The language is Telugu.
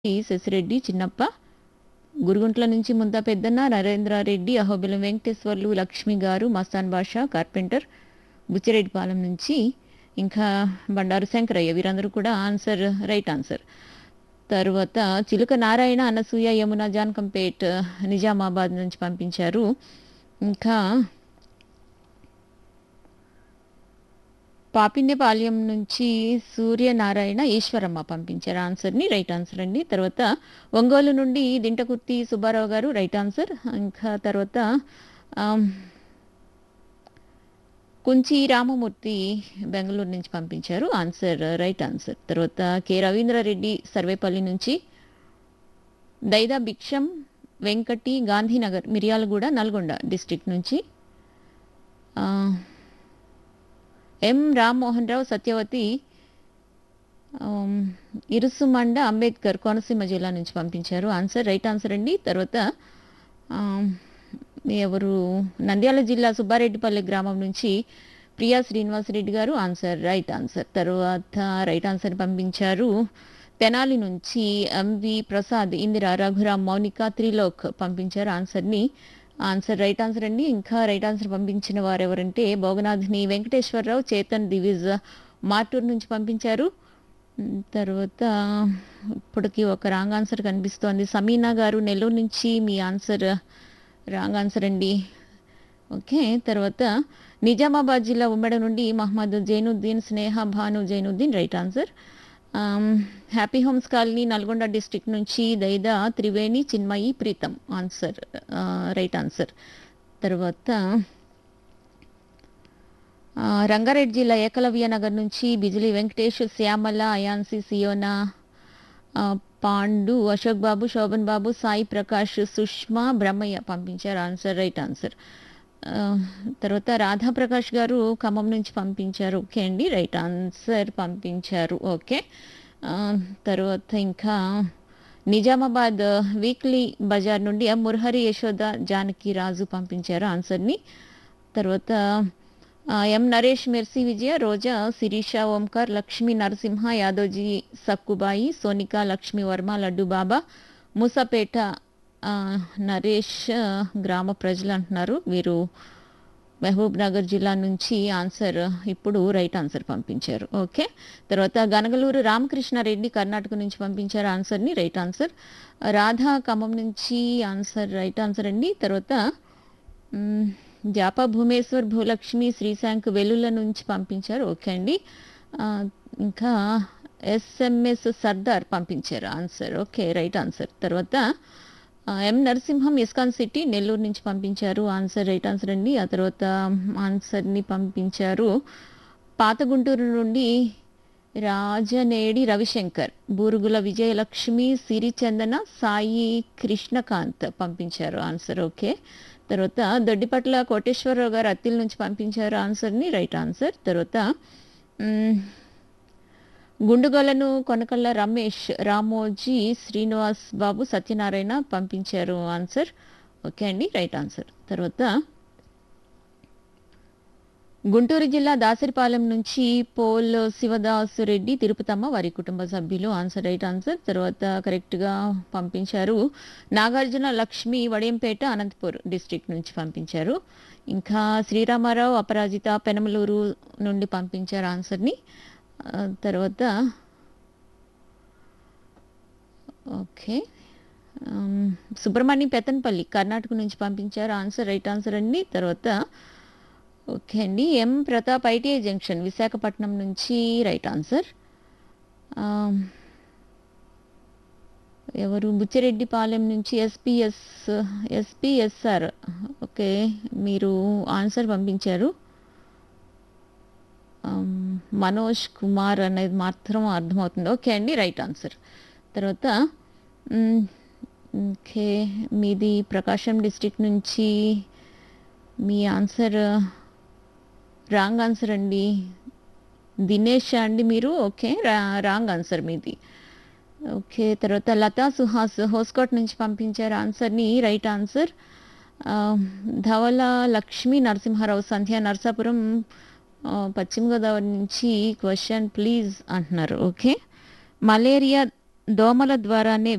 శశిరెడ్డి చిన్నప్ప గురుగుంట్ల నుంచి ముంతా పెద్దన్న నరేంద్రారెడ్డి అహోబిలం వెంకటేశ్వర్లు లక్ష్మి గారు మస్తాన్ బాషా కార్పెంటర్ బుచ్చిరెడ్డిపాలెం నుంచి ఇంకా బండారు శంకరయ్య వీరందరూ కూడా ఆన్సర్ రైట్ ఆన్సర్ తర్వాత చిలుక నారాయణ అనసూయ యమున జాన్కంపేట్ నిజామాబాద్ నుంచి పంపించారు ఇంకా పాపిన్యపాలెం నుంచి సూర్యనారాయణ ఈశ్వరమ్మ పంపించారు ఆన్సర్ని రైట్ ఆన్సర్ అండి తర్వాత ఒంగోలు నుండి దింటకుర్తి సుబ్బారావు గారు రైట్ ఆన్సర్ ఇంకా తర్వాత ఆమ్, కుంచి రామమూర్తి బెంగళూరు నుంచి పంపించారు ఆన్సర్ రైట్ ఆన్సర్ తర్వాత కె రవీంద్రారెడ్డి సర్వేపల్లి నుంచి దైదా భిక్షం వెంకటి గాంధీనగర్ మిర్యాలగూడ నల్గొండ డిస్ట్రిక్ట్ నుంచి ఆ, ఎం రామ్మోహన్ రావు సత్యవతి ఆమ్, ఇరుసుమండ అంబేద్కర్ కోనసీమ జిల్లా నుంచి పంపించారు ఆన్సర్ రైట్ ఆన్సర్ అండి తర్వాత ఆమ్, ఎవరు నంద్యాల జిల్లా సుబ్బారెడ్డిపల్లి గ్రామం నుంచి ప్రియా శ్రీనివాసరెడ్డి గారు ఆన్సర్ రైట్ ఆన్సర్ తర్వాత రైట్ ఆన్సర్ పంపించారు తెనాలి నుంచి ఎంవి ప్రసాద్ ఇందిరా రఘురామ్ మౌనిక త్రిలోక్ పంపించారు ఆన్సర్ని ఆన్సర్ రైట్ ఆన్సర్ అండి ఇంకా రైట్ ఆన్సర్ పంపించిన వారు ఎవరంటే భోగనాథ్ని వెంకటేశ్వరరావు చేతన్ దివిజ్ మార్టూర్ నుంచి పంపించారు ఉమ్, తర్వాత ఇప్పటికి ఒక రాంగ్ ఆన్సర్ కనిపిస్తోంది సమీనా గారు నెల్లూరు నుంచి మీ ఆన్సర్ రాంగ్ ఆన్సర్ అండి ఓకే తర్వాత నిజామాబాద్ జిల్లా ఉమ్మడి నుండి మహమ్మద్ జైనుద్దీన్ స్నేహ భాను జైనుద్దీన్ రైట్ ఆన్సర్ ఆమ్, happy homes colony Nalgonda district నుంచి దైదా త్రివేణి చిన్మయి ప్రీతం ఆన్సర్ ఆ, రైట్ ఆన్సర్ తర్వాత ఆ, రంగారెడ్డి జిల్లా ఏకలవ్య నగర్ నుంచి బిజిలి వెంకటేష్ శ్యామల అయాన్సి సియోనా ఆ, పాండు అశోక్ బాబు శోభన్ బాబు సాయి ప్రకాష్ సుష్మా బ్రహ్మయ్య పంపించారు ఆన్సర్ రైట్ ఆన్సర్ ఆ, తర్వాత రాధా ప్రకాష్ గారు ఖమ్మం నుంచి పంపించారు ఓకే అండి రైట్ ఆన్సర్ పంపించారు ఓకే ఆ, తర్వాత ఇంకా నిజామాబాద్ వీక్లీ బజార్ నుండి ఎం మురహరి యశోద జానకి రాజు పంపించారు ఆన్సర్ని తర్వాత ఆ, ఎం నరేష్ మెర్సీ విజయ రోజా శిరీష ఓంకార్ లక్ష్మీ నరసింహ యాదవ్జీ సక్కుబాయి సోనిక లక్ష్మీ వర్మ లడ్డు బాబా మూసపేట ఆ, నరేష్ ఆ, గ్రామ ప్రజలు అంటున్నారు వీరు మహబూబ్ నగర్ జిల్లా నుంచి ఆన్సర్ ఇప్పుడు రైట్ ఆన్సర్ పంపించారు ఓకే తర్వాత గనగలూరు రామకృష్ణారెడ్డి కర్ణాటక నుంచి పంపించారు ఆన్సర్ని రైట్ ఆన్సర్ రాధా ఖమ్మం నుంచి ఆన్సర్ రైట్ ఆన్సర్ అండి తర్వాత మ్, జాపా భూమేశ్వర్ భూలక్ష్మి శ్రీశాంక్ వెల్లుల నుంచి పంపించారు ఓకే అండి ఆ, ఇంకా ఎస్ఎంఎస్ సర్దార్ పంపించారు ఆన్సర్ ఓకే రైట్ ఆన్సర్ తర్వాత ఆ, M Narasimham ISKCON city Nellore నుంచి పంపించారు ఆన్సర్ రైట్ ఆన్సర్ అండి ఆ తర్వాత ఆన్సర్ని పంపించారు పాత గుంటూరు నుండి రాజనేడి రవిశంకర్ బూరుగుల విజయలక్ష్మి సిరిచందన సాయి కృష్ణకాంత్ పంపించారు ఆన్సర్ ఓకే తర్వాత దొడ్డిపట్ల కోటేశ్వరరావు గారు అత్తిల్ నుంచి పంపించారు ఆన్సర్ని రైట్ ఆన్సర్ తర్వాత మ్, గుండుగోలను కొనకళ్ళ రమేష్ రామోజీ శ్రీనివాస్ బాబు సత్యనారాయణ పంపించారు ఆన్సర్ ఓకే అండి రైట్ ఆన్సర్ తర్వాత గుంటూరు జిల్లా దాసరిపాలెం నుంచి పోల్ శివదాసు రెడ్డి తిరుపతమ్మ వారి కుటుంబ సభ్యులు ఆన్సర్ రైట్ ఆన్సర్ తర్వాత కరెక్ట్గా పంపించారు నాగార్జున లక్ష్మి వడియంపేట అనంతపూర్ డిస్ట్రిక్ట్ నుంచి పంపించారు ఇంకా శ్రీరామారావు అపరాజిత పెనమలూరు నుండి పంపించారు ఆన్సర్ని ఆ, తర్వాత ఓకే ఆమ్, సుబ్రహ్మణ్యం పెతన్పల్లి కర్ణాటక నుంచి పంపించారు ఆన్సర్ రైట్ ఆన్సర్ అండి తర్వాత ఓకే అండి M Pratap ITI junction Visakhapatnam నుంచి రైట్ ఆన్సర్ ఆమ్, ఎవరు బుచ్చిరెడ్డిపాలెం నుంచి ఎస్పీఎస్ ఎస్పీఎస్ఆర్ ఓకే మీరు ఆన్సర్ పంపించారు ఆమ్, మనోజ్ కుమార్ అనేది మాత్రం అర్థమవుతుంది ఓకే అండి రైట్ ఆన్సర్ తర్వాత మ్, ఓకే మీది ప్రకాశం డిస్ట్రిక్ట్ నుంచి మీ ఆన్సర్ రాంగ్ ఆన్సర్ అండి దినేష్ అండి మీరు ఓకే రా రాంగ్ ఆన్సర్ మీది ఓకే తర్వాత లతా సుహాస్ హోస్కోట్ నుంచి పంపించారు ఆన్సర్ని రైట్ ఆన్సర్ ఆ, ధవల లక్ష్మీ నరసింహారావు సంధ్య నరసాపురం ఆ, పశ్చిమ గోదావరి నుంచి క్వశ్చన్ ప్లీజ్ అంటున్నారు ఓకే మలేరియా దోమల ద్వారానే